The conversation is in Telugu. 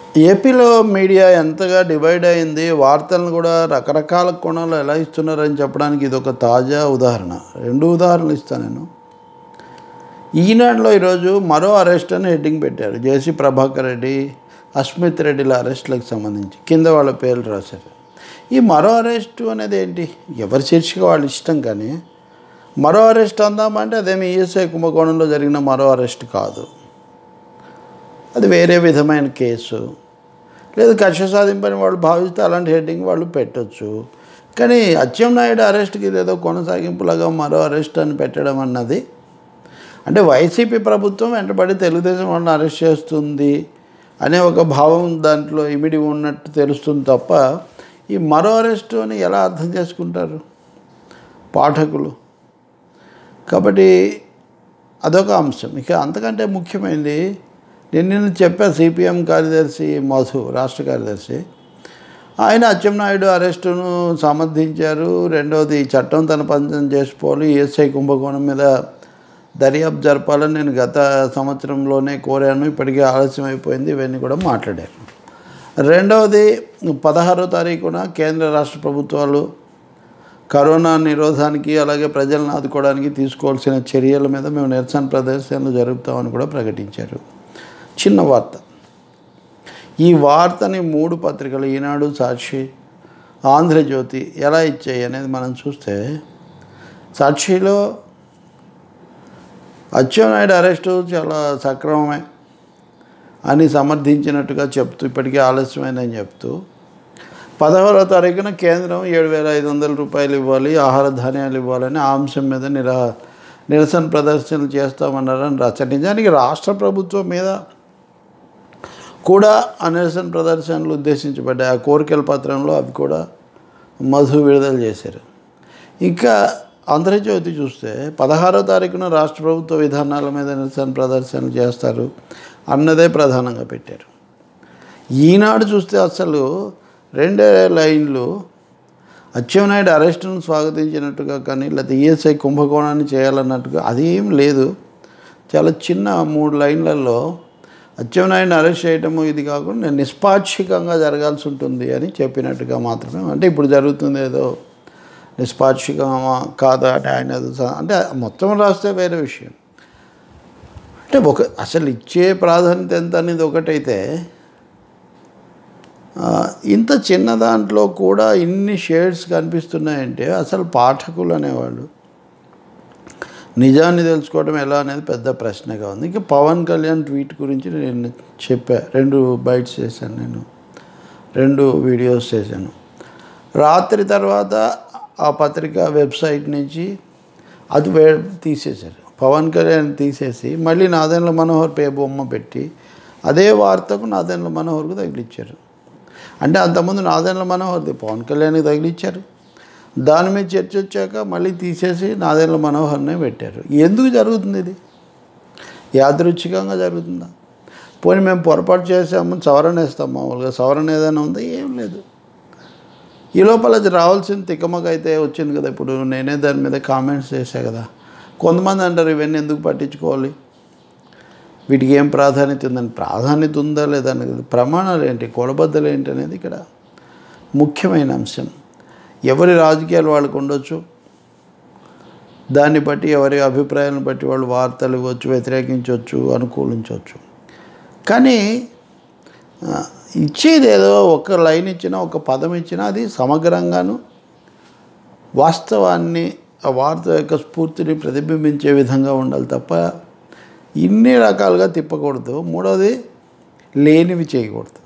ఏపీలో మీడియా ఎంతగా డివైడ్ అయింది వార్తలను కూడా రకరకాల కోణాలు ఎలా ఇస్తున్నారని చెప్పడానికి ఇది ఒక తాజా ఉదాహరణ రెండు ఉదాహరణలు ఇస్తాను నేను ఈనాడులో ఈరోజు మరో అరెస్ట్ అని హెడ్డింగ్ పెట్టారు జేసీ ప్రభాకర్ రెడ్డి అస్మిత్ రెడ్డిల అరెస్టులకు సంబంధించి కింద వాళ్ళ పేర్లు రాశారు ఈ మరో అరెస్టు అనేది ఏంటి ఎవరి శీర్షిక వాళ్ళ ఇష్టం కానీ మరో అరెస్ట్ అందామంటే అదేమి ఈఎస్ఐ కుంభకోణంలో జరిగిన మరో అరెస్ట్ కాదు అది వేరే విధమైన కేసు లేదు కక్ష సాధింపని వాళ్ళు భావిస్తే అలాంటి హెడ్డింగ్ వాళ్ళు పెట్టొచ్చు కానీ అచ్చెన్నాయుడు అరెస్ట్కి ఇదేదో కొనసాగింపులాగా మరో అరెస్ట్ అని పెట్టడం అన్నది అంటే వైసీపీ ప్రభుత్వం వెంటబడి తెలుగుదేశం వాళ్ళని అరెస్ట్ చేస్తుంది అనే ఒక భావం దాంట్లో ఇమిడి ఉన్నట్టు తెలుస్తుంది తప్ప ఈ మరో అరెస్టు అని ఎలా అర్థం చేసుకుంటారు పాఠకులు కాబట్టి అదొక అంశం ఇక అంతకంటే ముఖ్యమైనది నేను నిన్న చెప్పా సిపిఎం కార్యదర్శి మధు రాష్ట్ర కార్యదర్శి ఆయన అచ్చెన్నాయుడు అరెస్టును సమర్థించారు రెండవది చట్టం తన పంచం చేసుకోవాలి ఈఎస్ఐ కుంభకోణం మీద దర్యాప్తు జరపాలని నేను గత సంవత్సరంలోనే కోరాను ఇప్పటికే ఆలస్యం అయిపోయింది ఇవన్నీ కూడా మాట్లాడారు రెండవది పదహారో తారీఖున కేంద్ర రాష్ట్ర ప్రభుత్వాలు కరోనా నిరోధానికి అలాగే ప్రజలను ఆదుకోవడానికి తీసుకోవాల్సిన చర్యల మీద మేము నిరసన ప్రదర్శనలు జరుపుతామని కూడా ప్రకటించారు చిన్న వార్త ఈ వార్తని మూడు పత్రికలు ఈనాడు సాక్షి ఆంధ్రజ్యోతి ఎలా ఇచ్చాయి అనేది మనం చూస్తే సాక్షిలో అచ్చెన్నాయుడు అరెస్టు చాలా సక్రమమే అని సమర్థించినట్టుగా చెప్తూ ఇప్పటికే ఆలస్యమైందని చెప్తూ పదహారవ తారీఖున కేంద్రం ఏడు వేల ఐదు వందల రూపాయలు ఇవ్వాలి ఆహార ధాన్యాలు ఇవ్వాలని ఆ అంశం మీద నిరా నిరసన ప్రదర్శనలు చేస్తామన్నారని రాశారు నిజానికి రాష్ట్ర ప్రభుత్వం మీద కూడా ఆ నిరసన ప్రదర్శనలు ఉద్దేశించబడ్డాయి ఆ కోరికల పత్రంలో అవి కూడా మధు విడుదల చేశారు ఇంకా ఆంధ్రజ్యోతి చూస్తే పదహారో తారీఖున రాష్ట్ర ప్రభుత్వ విధానాల మీద నిరసన ప్రదర్శనలు చేస్తారు అన్నదే ప్రధానంగా పెట్టారు ఈనాడు చూస్తే అసలు రెండే లైన్లు అచ్చెన్నాయుడు అరెస్టును స్వాగతించినట్టుగా కానీ లేకపోతే ఈఎస్ఐ కుంభకోణాన్ని చేయాలన్నట్టుగా అదేం లేదు చాలా చిన్న మూడు లైన్లలో అచ్చెన్నాయుడిని అరెస్ట్ చేయటము ఇది కాకుండా నేను నిష్పాక్షికంగా జరగాల్సి ఉంటుంది అని చెప్పినట్టుగా మాత్రమే అంటే ఇప్పుడు జరుగుతుంది ఏదో నిష్పాక్షికమా కాదా అంటే ఆయన ఏదో స- అంటే మొత్తం రాస్తే వేరే విషయం అంటే ఒక అసలు ఇచ్చే ప్రాధాన్యత ఎంత అనేది ఒకటైతే ఆ, ఇంత చిన్న దాంట్లో కూడా ఇన్ని షేడ్స్ కనిపిస్తున్నాయంటే అసలు పాఠకులు అనేవాళ్ళు నిజాన్ని తెలుసుకోవడం ఎలా అనేది పెద్ద ప్రశ్నగా ఉంది ఇంకా పవన్ కళ్యాణ్ ట్వీట్ గురించి నేను చెప్పా రెండు బైట్స్ చేశాను నేను రెండు వీడియోస్ చేశాను రాత్రి తర్వాత ఆ పత్రిక వెబ్సైట్ నుంచి అది వే తీసేశారు పవన్ కళ్యాణ్ తీసేసి మళ్ళీ నాదెండ్ల మనోహర్ పే బొమ్మ పెట్టి అదే వార్తకు నాదెండ్ల మనోహర్కు తగిలిచ్చారు అంటే అంతకుముందు నాదెండ్ల మనోహర్ది పవన్ కళ్యాణ్కి తగిలిచ్చారు దాని మీద చర్చ వచ్చాక మళ్ళీ తీసేసి నాదెండ్ల మనోహర్నే పెట్టారు ఎందుకు జరుగుతుంది ఇది యాదృచ్ఛికంగా జరుగుతుందా పోనీ మేము పొరపాటు చేసాము సవరణ వేస్తాం మామూలుగా సవరణ ఏదైనా ఉందా ఏం లేదు ఈ లోపల అది రావాల్సిన తికమక అయితే వచ్చింది కదా ఇప్పుడు నేనే దాని మీద కామెంట్స్ చేశా కదా కొంతమంది అంటారు ఇవన్నీ ఎందుకు పట్టించుకోవాలి వీటికి ఏం ప్రాధాన్యత ఉందని ప్రాధాన్యత ఉందా లేదా అనేది ప్రమాణాలు ఏంటి కొలబద్దలు ఏంటి అనేది ఇక్కడ ముఖ్యమైన అంశం ఎవరి రాజకీయాలు వాళ్ళకు ఉండొచ్చు దాన్ని బట్టి ఎవరి అభిప్రాయాలను బట్టి వాళ్ళు వార్తలు ఇవ్వచ్చు వ్యతిరేకించవచ్చు అనుకూలించవచ్చు కానీ ఆ, ఇచ్చేది ఏదో ఒక లైన్ ఇచ్చినా ఒక పదం ఇచ్చినా అది సమగ్రంగాను వాస్తవాన్ని ఆ వార్త యొక్క స్ఫూర్తిని ప్రతిబింబించే విధంగా ఉండాలి తప్ప ఇన్ని రకాలుగా తిప్పకూడదు మూడవది లేనివి చేయకూడదు